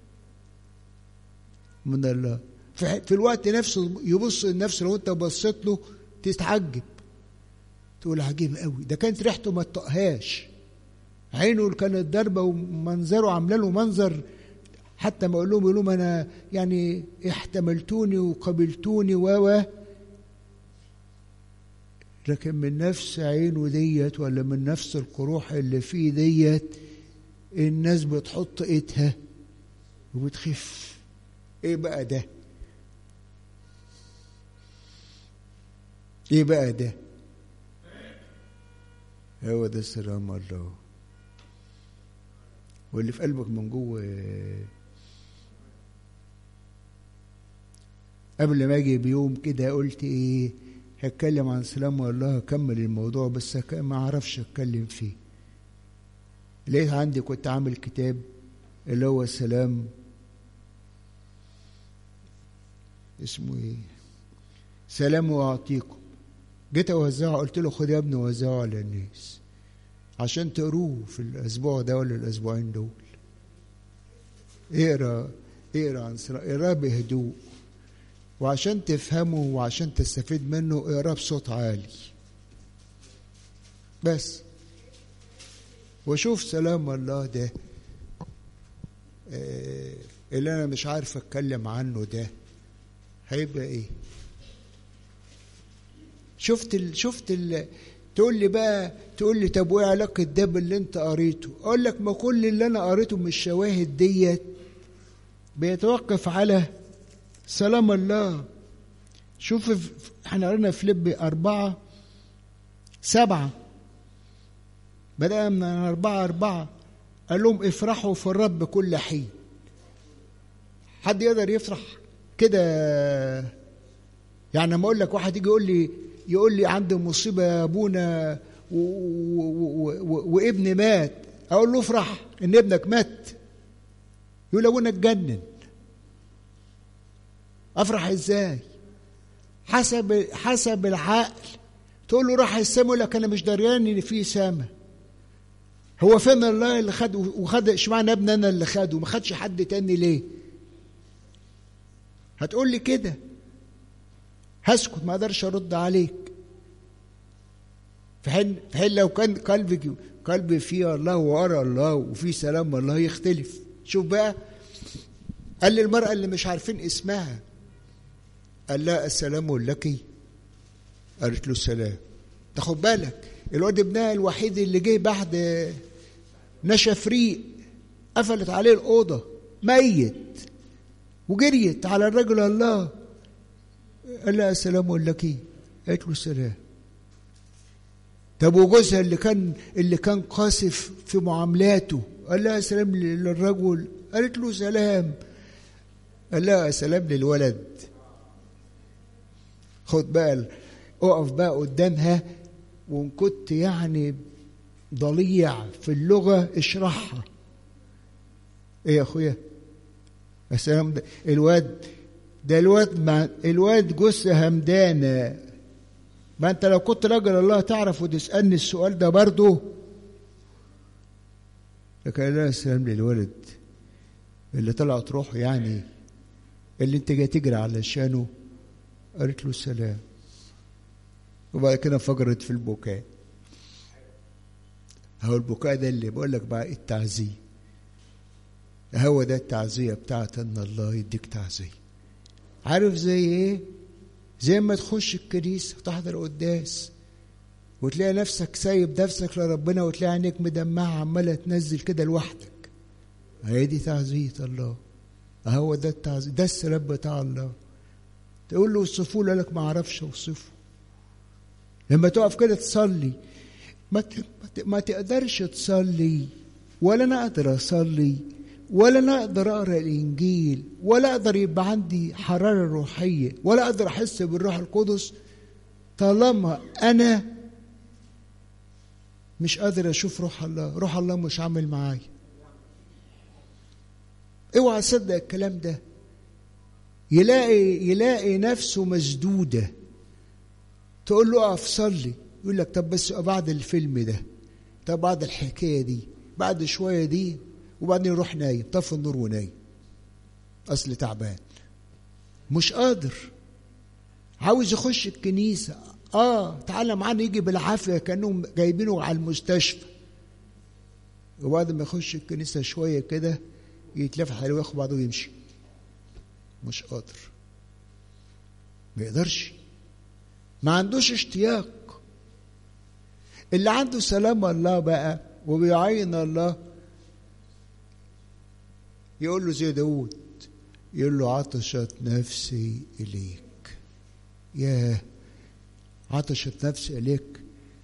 من الله في الوقت نفسه يبص لنفسه لو انت بصيت له تتعجب تقول عجيب قوي ده كانت ريحته ما تطقهاش عينه كانت ضربه ومنظره عامله له منظر حتى ما اقول لهم يقول لهم انا يعني احتملتوني وقبلتوني و لكن من نفس عينه ديت ولا من نفس القروح اللي فيه ديت الناس بتحط ايدها وبتخف ايه بقى ده ايه بقى ده هو ده سلام الله واللي في قلبك من جوه قبل ما اجي بيوم كده قلت ايه هتكلم عن سلام الله هكمل الموضوع بس ما اعرفش اتكلم فيه لقيت عندي كنت عامل كتاب اللي هو سلام اسمه ايه سلام واعطيكم جيت اوزعه قلت له خد يا ابني وزعه على الناس عشان تقروه في الاسبوع ده ولا الاسبوعين دول اقرا اقرا عن اقراه بهدوء وعشان تفهمه وعشان تستفيد منه اقراه بصوت عالي بس وشوف سلام الله ده آه اللي انا مش عارف اتكلم عنه ده هيبقى ايه شفت ال شفت ال تقول لي بقى تقول لي طب وايه علاقه ده باللي انت قريته اقول لك ما كل اللي انا قريته من الشواهد ديت بيتوقف على سلام الله شوف احنا قرينا في لب أربعة سبعة بدأنا من أربعة أربعة قال لهم افرحوا في الرب كل حين حد يقدر يفرح كده يعني لما اقول لك واحد يجي يقول لي يقول لي عندي مصيبه يا ابونا وابني مات اقول له افرح ان ابنك مات يقول ابونا اتجنن افرح ازاي حسب حسب العقل تقول له راح السما يقول لك انا مش دريان ان في سما هو فين الله اللي خد وخد اشمعنى ابني انا اللي خده ما خدش حد تاني ليه هتقول لي كده هسكت ما اقدرش ارد عليك في حين في حين لو كان قلبي قلبي فيه الله وارى الله وفي سلام الله يختلف شوف بقى قال للمرأة اللي مش عارفين اسمها قال لها السلام لك قالت له السلام تاخد بالك الواد ابنها الوحيد اللي جه بعد نشف ريق قفلت عليه الأوضة ميت وجريت على الرجل الله قال لها السلام لك قالت له السلام طب وجوزها اللي كان اللي كان قاسف في معاملاته قال لها سلام للرجل قالت له سلام قال لها سلام للولد خد بقى اقف بقى قدامها وان كنت يعني ضليع في اللغه اشرحها ايه يا اخويا السلام ده الواد ده الواد مع الواد جثه همدانه ما انت لو كنت راجل الله تعرف وتسالني السؤال ده برضه لكن لا سلام للولد اللي طلعت روحه يعني اللي انت جاي تجري علشانه قالت له سلام وبعد كده انفجرت في البكاء هو البكاء ده اللي بقول لك بقى التعزيه هو ده التعزيه بتاعت ان الله يديك تعزيه عارف زي ايه زي ما تخش الكنيسه وتحضر قداس وتلاقي نفسك سايب نفسك لربنا وتلاقي عينيك مدمعه عماله تنزل كده لوحدك هي دي تعزيه الله هو ده التعزيه ده السلام بتاع الله تقول له وصفوه له لك ما اعرفش اوصفه لما تقف كده تصلي ما ما تقدرش تصلي ولا انا اقدر اصلي ولا انا اقدر اقرا الانجيل ولا اقدر يبقى عندي حراره روحيه ولا اقدر احس بالروح القدس طالما انا مش قادر اشوف روح الله روح الله مش عامل معايا اوعى تصدق الكلام ده يلاقي يلاقي نفسه مسدوده تقول له اقف صلي يقول لك طب بس بعد الفيلم ده طب بعد الحكايه دي بعد شويه دي وبعدين يروح نايم طفي النور ونايم اصل تعبان مش قادر عاوز يخش الكنيسه اه تعالى معانا يجي بالعافيه كانهم جايبينه على المستشفى وبعد ما يخش الكنيسه شويه كده يتلف حلو وياخد بعضه ويمشي مش قادر ما يقدرش ما عندوش اشتياق اللي عنده سلام الله بقى وبيعين الله يقول له زي داود يقول له عطشت نفسي إليك ياه عطشت نفسي إليك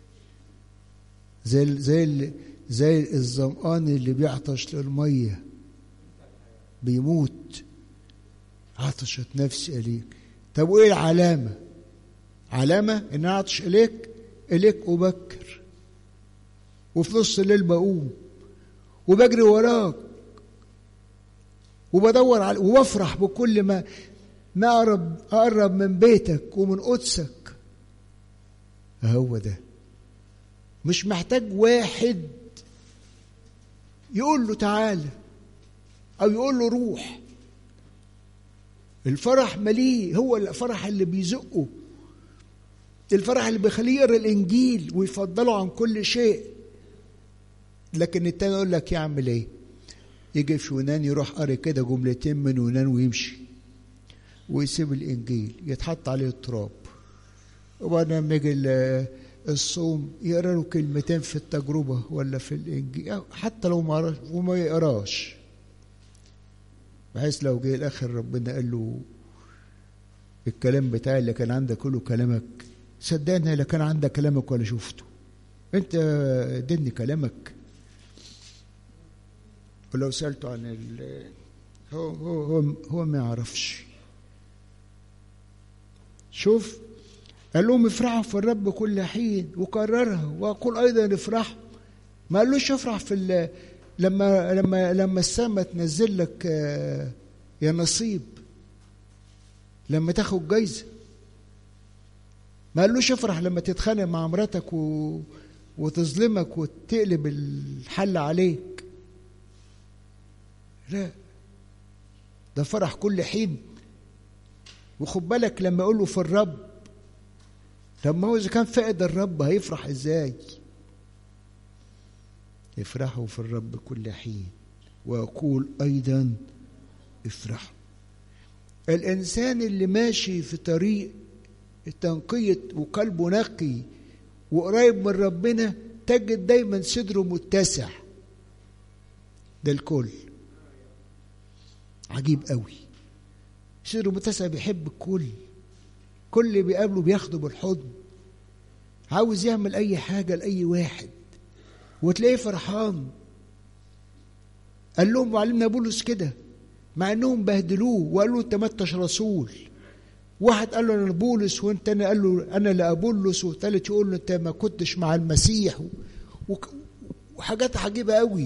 زي زي زي الظمآن اللي بيعطش للمية بيموت عطشت نفسي إليك طب وإيه العلامة؟ علامة إن أنا أعطش إليك إليك أبكر وفي نص الليل بقوم وبجري وراك وبدور على وبفرح بكل ما ما أقرب أقرب من بيتك ومن قدسك هو ده مش محتاج واحد يقول له تعالى أو يقول له روح الفرح مليه هو الفرح اللي بيزقه الفرح اللي بيخليه يقرا الانجيل ويفضله عن كل شيء لكن التاني يقول لك يعمل ايه يجي في يونان يروح قاري كده جملتين من يونان ويمشي ويسيب الانجيل يتحط عليه التراب وبعدين لما يجي الصوم يقرا له كلمتين في التجربه ولا في الانجيل حتى لو ما قراش وما يقراش بحيث لو جه الاخر ربنا قال له الكلام بتاعي اللي كان عندك كله كلامك صدقني لا كان عندك كلامك ولا شفته انت ادني كلامك ولو سالته عن ال هو هو هو, هو ما يعرفش شوف قال لهم افرحوا في الرب كل حين وكررها واقول ايضا افرحوا ما قالوش افرح في لما لما لما السماء تنزل لك يا نصيب لما تاخد جايزه ما قالوش افرح لما تتخانق مع مراتك و... وتظلمك وتقلب الحل عليك لا ده فرح كل حين وخد بالك لما يقول له في الرب طب ما هو اذا كان فائد الرب هيفرح ازاي افرحوا في الرب كل حين واقول ايضا افرحوا الانسان اللي ماشي في طريق التنقية وقلبه نقي وقريب من ربنا تجد دايما صدره متسع ده الكل عجيب قوي صدره متسع بيحب الكل كل اللي بيقابله بياخده بالحضن عاوز يعمل اي حاجة لأي واحد وتلاقيه فرحان قال لهم معلمنا بولس كده مع انهم بهدلوه وقالوا انت ما انتش رسول واحد قال له انا بولس وانت انا قال له انا لابولس والثالث يقول له انت ما كنتش مع المسيح و... وحاجات عجيبه قوي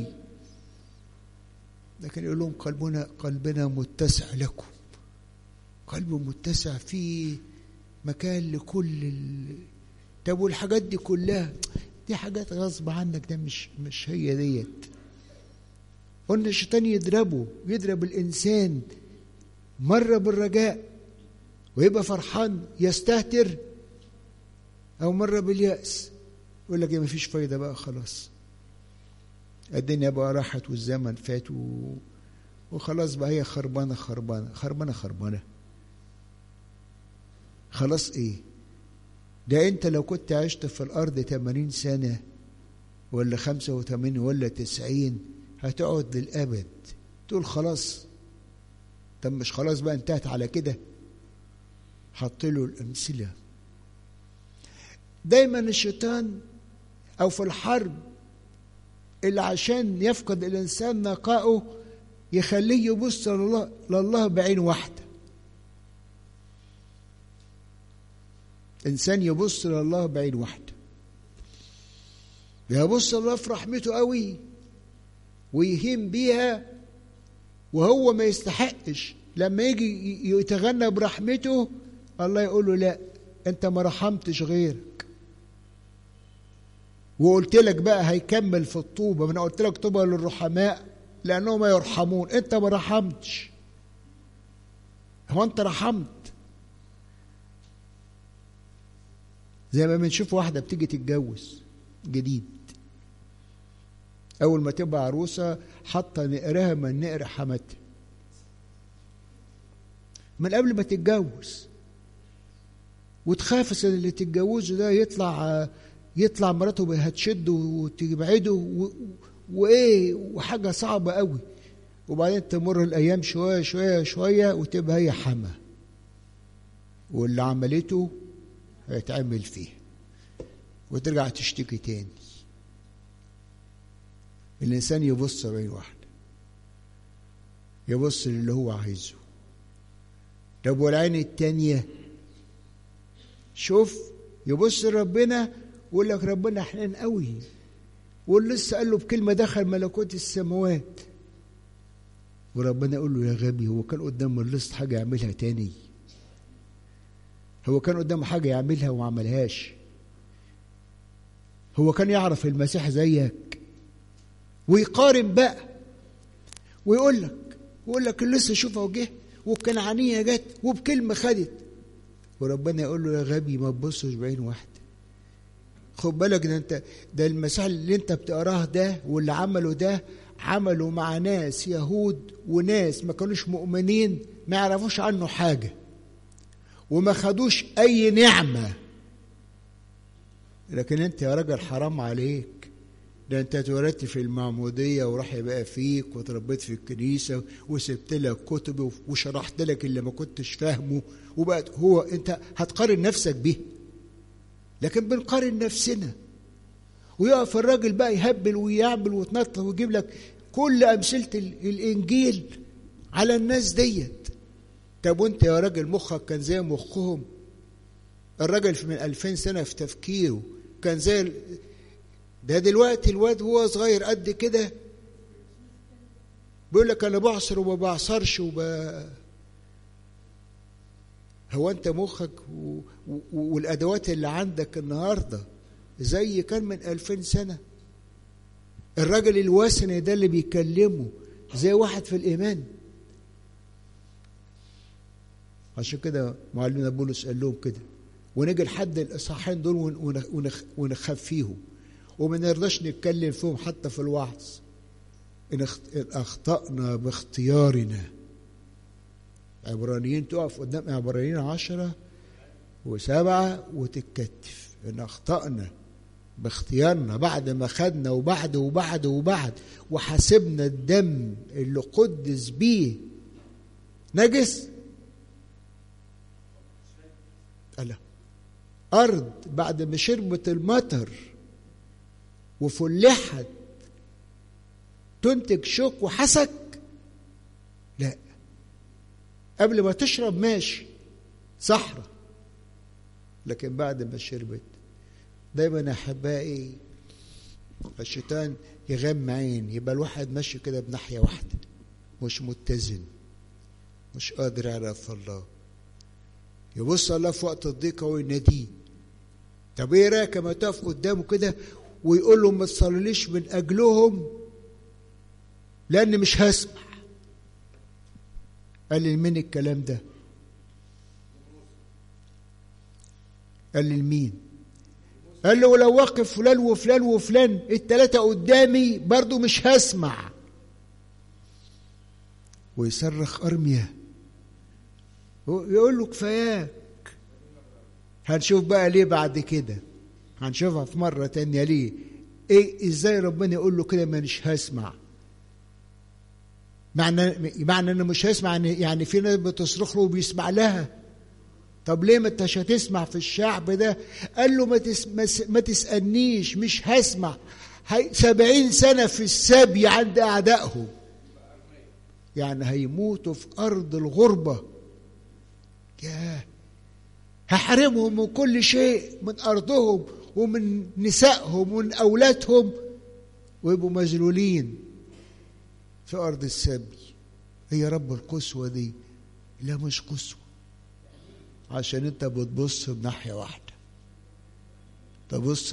لكن يقول لهم قلبنا قلبنا متسع لكم قلبه متسع فيه مكان لكل طب والحاجات دي كلها دي حاجات غصب عنك ده مش مش هي ديت قلنا الشيطان يضربه يضرب الانسان مره بالرجاء ويبقى فرحان يستهتر او مره بالياس يقول لك يا مفيش فايده بقى خلاص الدنيا بقى راحت والزمن فات و... وخلاص بقى هي خربانه خربانه خربانه خربانه خلاص ايه ده انت لو كنت عشت في الارض 80 سنه ولا 85 ولا 90 هتقعد للابد تقول خلاص طب مش خلاص بقى انتهت على كده حط له الامثله دايما الشيطان او في الحرب اللي عشان يفقد الانسان نقائه يخليه يبص لله, لله بعين واحده انسان يبص لله بعين واحده يبص الله في رحمته قوي ويهين بيها وهو ما يستحقش لما يجي يتغنى برحمته الله يقول له لا انت ما رحمتش غيرك وقلت لك بقى هيكمل في الطوبه ما انا قلت لك طوبه للرحماء لانهم يرحمون انت ما رحمتش هو انت رحمت زي ما بنشوف واحده بتيجي تتجوز جديد اول ما تبقى عروسه حاطه نقرها من نقر حماتها من قبل ما تتجوز وتخاف اللي تتجوزه ده يطلع يطلع مراته هتشده وتبعده و... وايه وحاجه صعبه قوي وبعدين تمر الايام شويه شويه شويه وتبقى هي حما واللي عملته هيتعمل فيه وترجع تشتكي تاني الانسان يبص بعين واحده يبص للي هو عايزه طب والعين التانيه شوف يبص لربنا ويقول لك ربنا حنان قوي واللي لسه قال له بكلمه دخل ملكوت السماوات وربنا يقول له يا غبي هو كان قدامه اللص حاجه يعملها تاني هو كان قدامه حاجه يعملها وما عملهاش هو كان يعرف المسيح زيك ويقارن بقى ويقول لك ويقول لك اللي لسه شوفه جه والكنعانيه جت وبكلمه خدت وربنا يقول له يا غبي ما تبصش بعين واحده خد بالك ده انت ده المسيح اللي انت بتقراه ده واللي عمله ده عمله مع ناس يهود وناس ما كانوش مؤمنين ما يعرفوش عنه حاجه وما خدوش اي نعمه لكن انت يا راجل حرام عليك ده انت اتولدت في المعموديه وراح يبقى فيك وتربيت في الكنيسه وسبت لك كتب وشرحت لك اللي ما كنتش فاهمه وبقت هو انت هتقارن نفسك بيه لكن بنقارن نفسنا ويقف الراجل بقى يهبل ويعمل ويتنطط ويجيب لك كل امثله الانجيل على الناس ديت طب وانت يا راجل مخك كان زي مخهم الراجل في من ألفين سنة في تفكيره كان زي ده دلوقتي الواد وهو صغير قد كده بيقول لك انا بعصر وما بعصرش وب هو انت مخك و... و... والادوات اللي عندك النهارده زي كان من ألفين سنه الراجل الوثني ده اللي بيكلمه زي واحد في الايمان عشان كده معلمنا بولس قال لهم كده ونيجي لحد الاصحاحين دول ونخ... ونخفيهم وما نرضاش نتكلم فيهم حتى في الوعظ إن أخطأنا باختيارنا عبرانيين تقف قدام عبرانيين عشرة وسبعة وتتكتف إن أخطأنا باختيارنا بعد ما خدنا وبعد وبعد وبعد وحاسبنا الدم اللي قدس بيه نجس ألا أرض بعد ما شربت المطر وفلحت تنتج شوك وحسك لا قبل ما تشرب ماشي صحراء لكن بعد ما شربت دايما احبائي الشيطان يغم عين يبقى الواحد ماشي كده بناحيه واحده مش متزن مش قادر يعرف الله يبص الله في وقت الضيقه ويناديه طب ايه رايك لما تقف قدامه كده ويقول له ما تصليش من اجلهم لان مش هسمع قال لي لمين الكلام ده قال لي لمين قال له ولو وقف فلان وفلان وفلان التلاتة قدامي برضو مش هسمع ويصرخ أرميا يقول له كفاياك هنشوف بقى ليه بعد كده هنشوفها في مرة تانية ليه ايه ازاي ربنا يقول له كده مانيش هسمع معنى معنى انه مش هيسمع يعني في ناس بتصرخ له وبيسمع لها طب ليه ما انتش هتسمع في الشعب ده قال له ما, تس ما تسألنيش مش هسمع هي سبعين سنة في السبي عند أعدائهم يعني هيموتوا في أرض الغربة ياه هحرمهم من كل شيء من أرضهم ومن نسائهم ومن أولادهم ويبقوا مذلولين في أرض السبي هي رب القسوة دي لا مش قسوة عشان انت بتبص بناحية واحدة تبص